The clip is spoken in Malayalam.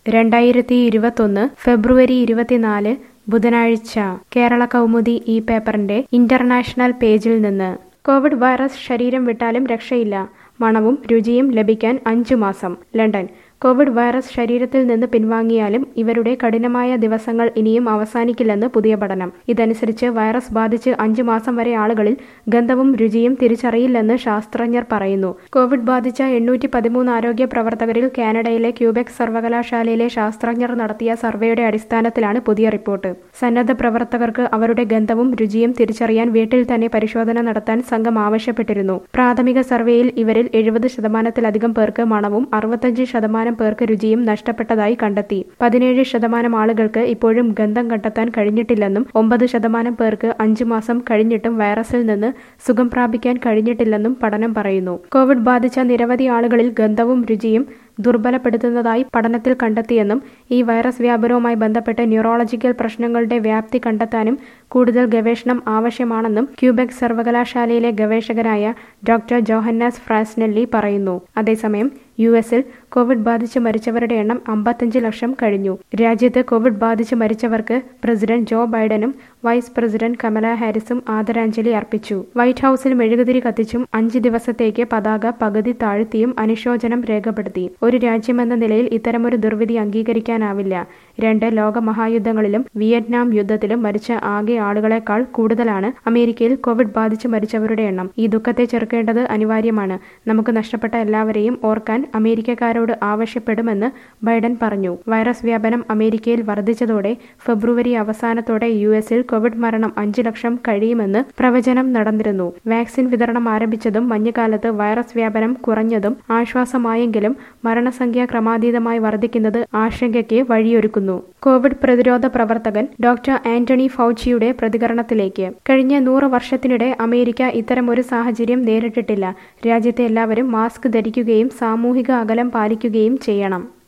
രണ്ടായിരത്തി ഇരുപത്തൊന്ന് ഫെബ്രുവരി ഇരുപത്തിനാല് ബുധനാഴ്ച കേരള കൗമുദി ഈ പേപ്പറിന്റെ ഇന്റർനാഷണൽ പേജിൽ നിന്ന് കോവിഡ് വൈറസ് ശരീരം വിട്ടാലും രക്ഷയില്ല മണവും രുചിയും ലഭിക്കാൻ അഞ്ചു മാസം ലണ്ടൻ കോവിഡ് വൈറസ് ശരീരത്തിൽ നിന്ന് പിൻവാങ്ങിയാലും ഇവരുടെ കഠിനമായ ദിവസങ്ങൾ ഇനിയും അവസാനിക്കില്ലെന്ന് പുതിയ പഠനം ഇതനുസരിച്ച് വൈറസ് ബാധിച്ച് അഞ്ചു മാസം വരെ ആളുകളിൽ ഗന്ധവും രുചിയും തിരിച്ചറിയില്ലെന്ന് ശാസ്ത്രജ്ഞർ പറയുന്നു കോവിഡ് ബാധിച്ച എണ്ണൂറ്റി പതിമൂന്ന് ആരോഗ്യ പ്രവർത്തകരിൽ കാനഡയിലെ ക്യൂബെക് സർവകലാശാലയിലെ ശാസ്ത്രജ്ഞർ നടത്തിയ സർവേയുടെ അടിസ്ഥാനത്തിലാണ് പുതിയ റിപ്പോർട്ട് സന്നദ്ധ പ്രവർത്തകർക്ക് അവരുടെ ഗന്ധവും രുചിയും തിരിച്ചറിയാൻ വീട്ടിൽ തന്നെ പരിശോധന നടത്താൻ സംഘം ആവശ്യപ്പെട്ടിരുന്നു പ്രാഥമിക സർവേയിൽ ഇവരിൽ എഴുപത് ശതമാനത്തിലധികം പേർക്ക് മണവും അറുപത്തഞ്ച് ശതമാനം പേർക്ക് രുചിയും നഷ്ടപ്പെട്ടതായി കണ്ടെത്തി പതിനേഴ് ശതമാനം ആളുകൾക്ക് ഇപ്പോഴും ഗന്ധം കണ്ടെത്താൻ കഴിഞ്ഞിട്ടില്ലെന്നും ഒമ്പത് ശതമാനം പേർക്ക് അഞ്ചു മാസം കഴിഞ്ഞിട്ടും വൈറസിൽ നിന്ന് സുഖം പ്രാപിക്കാൻ കഴിഞ്ഞിട്ടില്ലെന്നും പഠനം പറയുന്നു കോവിഡ് ബാധിച്ച നിരവധി ആളുകളിൽ ഗന്ധവും രുചിയും ദുർബലപ്പെടുത്തുന്നതായി പഠനത്തിൽ കണ്ടെത്തിയെന്നും ഈ വൈറസ് വ്യാപനവുമായി ബന്ധപ്പെട്ട് ന്യൂറോളജിക്കൽ പ്രശ്നങ്ങളുടെ വ്യാപ്തി കണ്ടെത്താനും കൂടുതൽ ഗവേഷണം ആവശ്യമാണെന്നും ക്യൂബെക് സർവകലാശാലയിലെ ഗവേഷകനായ ഡോക്ടർ ജോഹന്നാസ് ഫ്രാസ്നെല്ലി പറയുന്നു അതേസമയം യു എസിൽ കോവിഡ് ബാധിച്ച് മരിച്ചവരുടെ എണ്ണം അമ്പത്തഞ്ച് ലക്ഷം കഴിഞ്ഞു രാജ്യത്ത് കോവിഡ് ബാധിച്ച് മരിച്ചവർക്ക് പ്രസിഡന്റ് ജോ ബൈഡനും വൈസ് പ്രസിഡന്റ് കമല ഹാരിസും ആദരാഞ്ജലി അർപ്പിച്ചു വൈറ്റ് ഹൌസിൽ മെഴുകുതിരി കത്തിച്ചും അഞ്ച് ദിവസത്തേക്ക് പതാക പകുതി താഴ്ത്തിയും അനുശോചനം രേഖപ്പെടുത്തി ഒരു രാജ്യമെന്ന നിലയിൽ ഇത്തരമൊരു ദുർവിധി അംഗീകരിക്കാനാവില്ല രണ്ട് ലോക മഹായുദ്ധങ്ങളിലും വിയറ്റ്നാം യുദ്ധത്തിലും മരിച്ച ആകെ ആളുകളെക്കാൾ കൂടുതലാണ് അമേരിക്കയിൽ കോവിഡ് ബാധിച്ച് മരിച്ചവരുടെ എണ്ണം ഈ ദുഃഖത്തെ ചെറുക്കേണ്ടത് അനിവാര്യമാണ് നമുക്ക് നഷ്ടപ്പെട്ട എല്ലാവരെയും ഓർക്കാൻ അമേരിക്കക്കാരോട് ആവശ്യപ്പെടുമെന്ന് ബൈഡൻ പറഞ്ഞു വൈറസ് വ്യാപനം അമേരിക്കയിൽ വർദ്ധിച്ചതോടെ ഫെബ്രുവരി അവസാനത്തോടെ യു എസിൽ കോവിഡ് മരണം അഞ്ചു ലക്ഷം കഴിയുമെന്ന് പ്രവചനം നടന്നിരുന്നു വാക്സിൻ വിതരണം ആരംഭിച്ചതും മഞ്ഞുകാലത്ത് വൈറസ് വ്യാപനം കുറഞ്ഞതും ആശ്വാസമായെങ്കിലും മരണസംഖ്യ ക്രമാതീതമായി വർദ്ധിക്കുന്നത് ആശങ്കയ്ക്ക് വഴിയൊരുക്കുന്നു കോവിഡ് പ്രതിരോധ പ്രവർത്തകൻ ഡോക്ടർ ആന്റണി ഫൗച്ചിയുടെ പ്രതികരണത്തിലേക്ക് കഴിഞ്ഞ നൂറ് വർഷത്തിനിടെ അമേരിക്ക ഇത്തരമൊരു സാഹചര്യം നേരിട്ടിട്ടില്ല രാജ്യത്തെ എല്ലാവരും മാസ്ക് ധരിക്കുകയും സാമൂഹിക അകലം പാലിക്കുകയും ചെയ്യണം